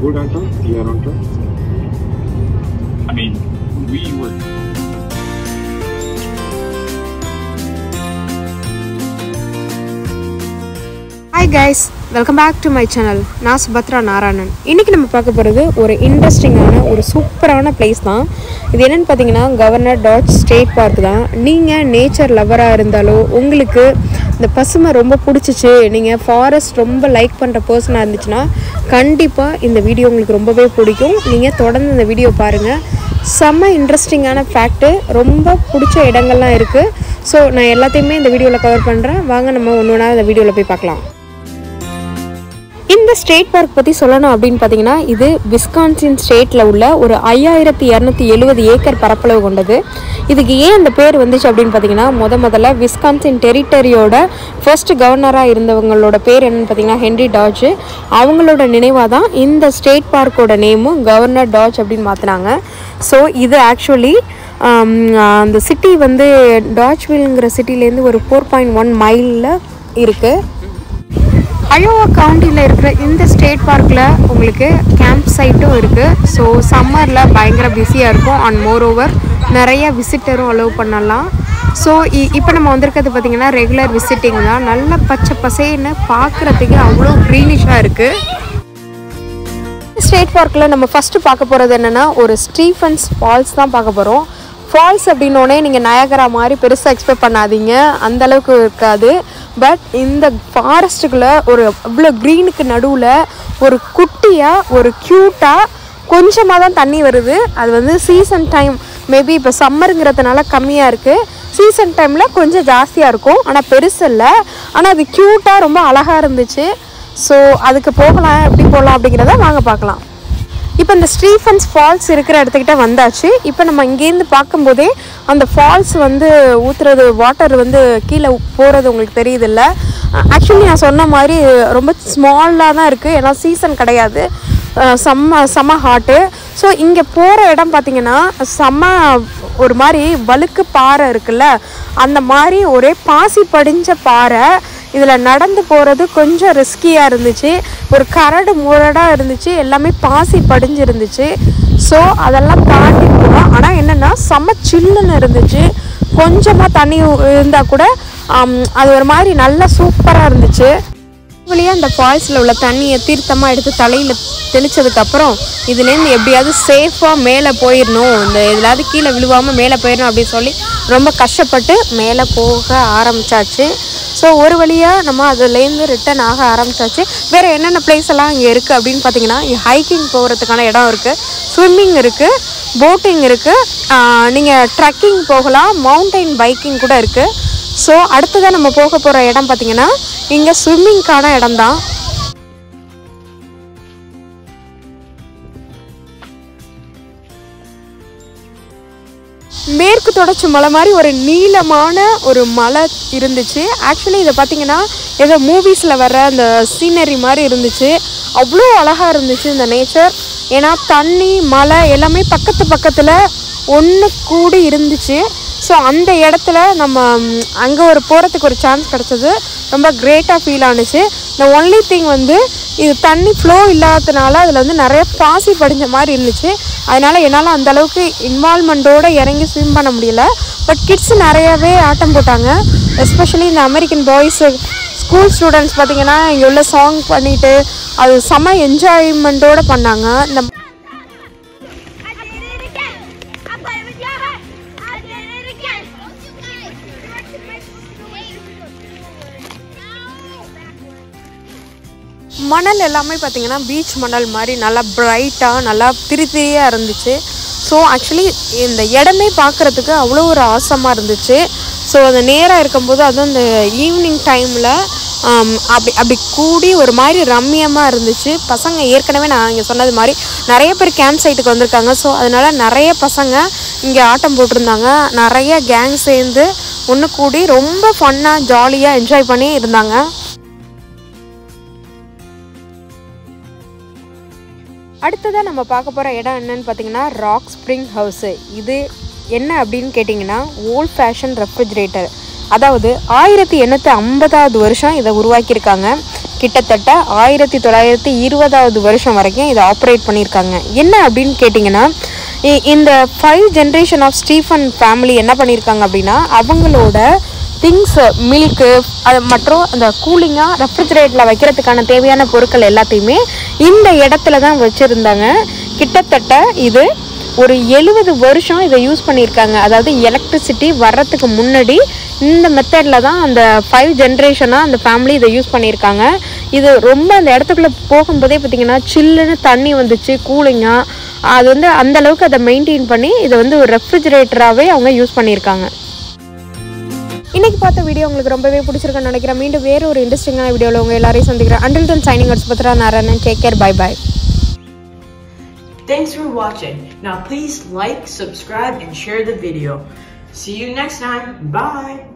good on top? You are on top? I mean, we were hi guys welcome back to my channel நான் சுபத்ரா நாராயணன் இன்றைக்கி நம்ம பார்க்க போகிறது ஒரு இன்ட்ரெஸ்டிங்கான ஒரு சூப்பரான பிளேஸ் தான் இது என்னென்னு பார்த்தீங்கன்னா கவர்னர் டாட் ஸ்டேட் பார்க் தான் நீங்கள் நேச்சர் லவராக இருந்தாலோ உங்களுக்கு இந்த பசுமை ரொம்ப பிடிச்சிச்சு நீங்கள் ஃபாரஸ்ட் ரொம்ப லைக் பண்ணுற பர்சனாக இருந்துச்சுன்னா கண்டிப்பாக இந்த வீடியோ உங்களுக்கு ரொம்பவே பிடிக்கும் நீங்கள் தொடர்ந்து இந்த வீடியோ பாருங்கள் செம்ம இன்ட்ரெஸ்டிங்கான ஃபேக்ட்டு ரொம்ப பிடிச்ச இடங்கள்லாம் இருக்குது ஸோ நான் எல்லாத்தையுமே இந்த வீடியோவில் கவர் பண்ணுறேன் வாங்க நம்ம ஒன்று ஒன்றா இந்த வீடியோவில் போய் பார்க்கலாம் இந்த ஸ்டேட் பார்க் பற்றி சொல்லணும் அப்படின்னு பார்த்தீங்கன்னா இது விஸ்கான்சின் ஸ்டேட்டில் உள்ள ஒரு ஐயாயிரத்தி இரநூத்தி எழுபது ஏக்கர் பரப்பளவு கொண்டது இதுக்கு ஏன் இந்த பேர் வந்துச்சு அப்படின்னு பார்த்தீங்கன்னா முத முதல்ல விஸ்கான்சின் டெரிட்டரியோட ஃபர்ஸ்ட் கவர்னராக இருந்தவங்களோட பேர் என்னன்னு பார்த்தீங்கன்னா ஹென்ரி டாட்ஜ் அவங்களோட நினைவாக தான் இந்த ஸ்டேட் பார்க்கோட நேமும் கவர்னர் டாட்ஜ் அப்படின்னு மாற்றினாங்க ஸோ இது ஆக்சுவலி அந்த சிட்டி வந்து டாட்ச்வில்ங்கிற சிட்டிலேருந்து ஒரு ஃபோர் பாயிண்ட் ஒன் மைலில் இருக்குது அயோவா கவுண்டியில் இருக்கிற இந்த ஸ்டேட் பார்க்கில் உங்களுக்கு கேம்ப் சைட்டும் இருக்குது ஸோ சம்மரில் பயங்கர பிஸியாக இருக்கும் அண்ட் மோர் ஓவர் நிறைய விசிட்டரும் அலோவ் பண்ணலாம் ஸோ இப்போ நம்ம வந்திருக்கிறது பார்த்திங்கன்னா ரெகுலர் விசிட்டிங் தான் நல்ல பச்சை பசேன்னு பார்க்குறதுக்கு அவ்வளோ க்ரீனிஷாக இருக்குது ஸ்டேட் பார்க்கில் நம்ம ஃபஸ்ட்டு பார்க்க போகிறது என்னென்னா ஒரு ஸ்டீஃபன்ஸ் ஃபால்ஸ் தான் பார்க்க போகிறோம் ஃபால்ஸ் அப்படின்னோடனே நீங்கள் நயகரா மாதிரி பெருசாக எக்ஸ்பெக்ட் பண்ணாதீங்க அந்த அளவுக்கு இருக்காது பட் இந்த ஃபாரஸ்ட்டுக்குள்ளே ஒரு அவ்வளோ க்ரீனுக்கு நடுவில் ஒரு குட்டியாக ஒரு க்யூட்டாக கொஞ்சமாக தான் தண்ணி வருது அது வந்து சீசன் டைம் மேபி இப்போ சம்மருங்கிறதுனால கம்மியாக இருக்குது சீசன் டைமில் கொஞ்சம் ஜாஸ்தியாக இருக்கும் ஆனால் பெருசு இல்லை ஆனால் அது க்யூட்டாக ரொம்ப அழகாக இருந்துச்சு ஸோ அதுக்கு போகலாம் எப்படி போகலாம் அப்படிங்கிறத வாங்க பார்க்கலாம் இப்போ இந்த ஸ்டீஃபன்ஸ் ஃபால்ஸ் இருக்கிற இடத்துக்கிட்ட வந்தாச்சு இப்போ நம்ம இங்கேருந்து பார்க்கும்போதே அந்த ஃபால்ஸ் வந்து ஊற்றுறது வாட்டர் வந்து கீழே போகிறது உங்களுக்கு தெரியுதில்ல ஆக்சுவலி நான் சொன்ன மாதிரி ரொம்ப ஸ்மாலாக தான் இருக்குது ஏன்னா சீசன் கிடையாது அஹ் செம்ம செம்ம ஹாட்டு ஸோ இங்கே போகிற இடம் பார்த்தீங்கன்னா செம்ம ஒரு மாதிரி வழுக்கு பாறை இருக்குல்ல அந்த மாதிரி ஒரே பாசி படிஞ்ச பாறை இதில் நடந்து போகிறது கொஞ்சம் ரிஸ்கியாக இருந்துச்சு ஒரு கரடு முரடாக இருந்துச்சு எல்லாமே பாசி படிஞ்சு இருந்துச்சு ஸோ அதெல்லாம் தாண்டி போனோம் ஆனால் என்னென்னா செம்ம சில்லுன்னு இருந்துச்சு கொஞ்சமாக தண்ணி இருந்தால் கூட ஆம், அது ஒரு மாதிரி நல்லா சூப்பராக இருந்துச்சு வழியாக அந்த ஃபால்ஸில் உள்ள தண்ணியை தீர்த்தமாக எடுத்து தலையில் தெளித்ததுக்கப்புறம் இதுலேருந்து எப்படியாவது சேஃபாக மேலே போயிடணும் இந்த எதுலாவது கீழே விழுவாமல் மேலே போயிடணும் அப்படின்னு சொல்லி ரொம்ப கஷ்டப்பட்டு மேலே போக ஆரம்பிச்சாச்சு ஸோ ஒரு வழியாக நம்ம அதுலேருந்து ரிட்டர்ன் ஆக ஆரம்பிச்சாச்சு வேறு என்னென்ன பிளேஸ் எல்லாம் இங்கே இருக்குது அப்படின்னு பார்த்தீங்கன்னா இங்கே ஹைக்கிங் போகிறதுக்கான இடம் இருக்குது ஸ்விம்மிங் இருக்குது போட்டிங் இருக்குது நீங்கள் ட்ரக்கிங் போகலாம் மவுண்டைன் பைக்கிங் கூட இருக்குது ஸோ அடுத்ததாக நம்ம போக போகிற இடம் பார்த்தீங்கன்னா இங்கே ஸ்விம்மிங்க்கான இடம் தான் மேற்கு தொடர்ச்சி மலை மாதிரி ஒரு நீளமான ஒரு மலை இருந்துச்சு ஆக்சுவலி இதை பார்த்தீங்கன்னா ஏதோ மூவிஸில் வர அந்த சீனரி மாதிரி இருந்துச்சு அவ்வளோ அழகாக இருந்துச்சு இந்த நேச்சர் ஏன்னா தண்ணி மலை எல்லாமே பக்கத்து பக்கத்தில் ஒன்று கூடி இருந்துச்சு ஸோ அந்த இடத்துல நம்ம அங்கே ஒரு போகிறதுக்கு ஒரு சான்ஸ் கிடச்சது ரொம்ப கிரேட்டாக ஃபீல் ஆனுச்சு இந்த ஒன்லி திங் வந்து இது தண்ணி ஃப்ளோ இல்லாததுனால அதில் வந்து நிறைய பாசி படிஞ்ச மாதிரி இருந்துச்சு அதனால் என்னால் அந்த அளவுக்கு இன்வால்மெண்ட்டோடு இறங்கி ஸ்விம் பண்ண முடியல பட் கிட்ஸ் நிறையவே ஆட்டம் போட்டாங்க எஸ்பெஷலி இந்த அமெரிக்கன் பாய்ஸு ஸ்கூல் ஸ்டூடெண்ட்ஸ் பார்த்தீங்கன்னா இங்கே உள்ள சாங் பண்ணிட்டு அது செம்ம என்ஜாய்மெண்ட்டோடு பண்ணாங்க இந்த I did it again. I played with your heart. I did it again. Don't you guys? மணல் எல்லாமே பார்த்தீங்கன்னா பீச் மணல் மாதிரி நல்லா பிரைட்டாக நல்லா திரி திரியாக இருந்துச்சு ஸோ ஆக்சுவலி இந்த இடமே பார்க்குறதுக்கு அவ்வளோ ஒரு ஆசமாக இருந்துச்சு ஸோ அது நேராக இருக்கும்போது அதுவும் இந்த ஈவினிங் டைமில் அப்படி அப்படி கூடி ஒரு மாதிரி ரம்மியமாக இருந்துச்சு பசங்க ஏற்கனவே நான் இங்கே சொன்னது மாதிரி நிறைய பேர் கேம்ப் சைட்டுக்கு வந்திருக்காங்க ஸோ அதனால் நிறைய பசங்க இங்கே ஆட்டம் போட்டிருந்தாங்க நிறைய கேங் சேர்ந்து ஒன்று கூடி ரொம்ப ஃபன்னாக ஜாலியாக என்ஜாய் பண்ணி இருந்தாங்க அடுத்ததாக நம்ம பார்க்க போகிற இடம் என்னன்னு பார்த்தீங்கன்னா ராக் ஸ்ப்ரிங் ஹவுஸு இது என்ன அப்படின்னு கேட்டிங்கன்னா ஓல்ட் ஃபேஷன் ரெஃப்ரிஜரேட்டர் அதாவது ஆயிரத்தி எண்ணூற்றி ஐம்பதாவது வருஷம் இதை உருவாக்கியிருக்காங்க கிட்டத்தட்ட ஆயிரத்தி தொள்ளாயிரத்தி இருபதாவது வருஷம் வரைக்கும் இதை ஆப்ரேட் பண்ணியிருக்காங்க என்ன அப்படின்னு கேட்டிங்கன்னா இ- இந்த five generation of Stephen family என்ன பண்ணியிருக்காங்க அப்படின்னா அவங்களோட திங்ஸ் மில்க்கு அது மற்றும் அந்த கூலிங்காக ரெஃப்ரிஜரேட்டில் வைக்கிறதுக்கான தேவையான பொருட்கள் எல்லாத்தையுமே இந்த இடத்துல தான் வச்சுருந்தாங்க கிட்டத்தட்ட இது ஒரு எழுபது வருஷம் இதை யூஸ் பண்ணியிருக்காங்க அதாவது எலக்ட்ரிசிட்டி வர்றதுக்கு முன்னாடி இந்த மெத்தடில் தான் அந்த ஃபைவ் ஜென்ரேஷனாக அந்த ஃபேமிலி இதை யூஸ் பண்ணியிருக்காங்க இது ரொம்ப அந்த இடத்துக்குள்ளே போகும்போதே பார்த்தீங்கன்னா சில்லுன்னு தண்ணி வந்துச்சு கூலிங்காக அது வந்து அந்த அளவுக்கு அதை மெயின்டைன் பண்ணி இதை வந்து ஒரு ரெஃப்ரிஜரேட்டராகவே அவங்க யூஸ் பண்ணியிருக்காங்க இன்னைக்கு பார்த்த வீடியோ உங்களுக்கு ரொம்பவே பிடிச்சிருக்குன்னு நினைக்கிறேன் மீண்டும் வேற ஒரு இன்ட்ரெஸ்டிங்கான வீடியோவில் உங்கள் எல்லாரையும் சந்திக்கிறேன் until then signing outs Bhadra Narayanan take care bye bye Thanks for watching. Now please like, subscribe, and share the video. See you next time. Bye.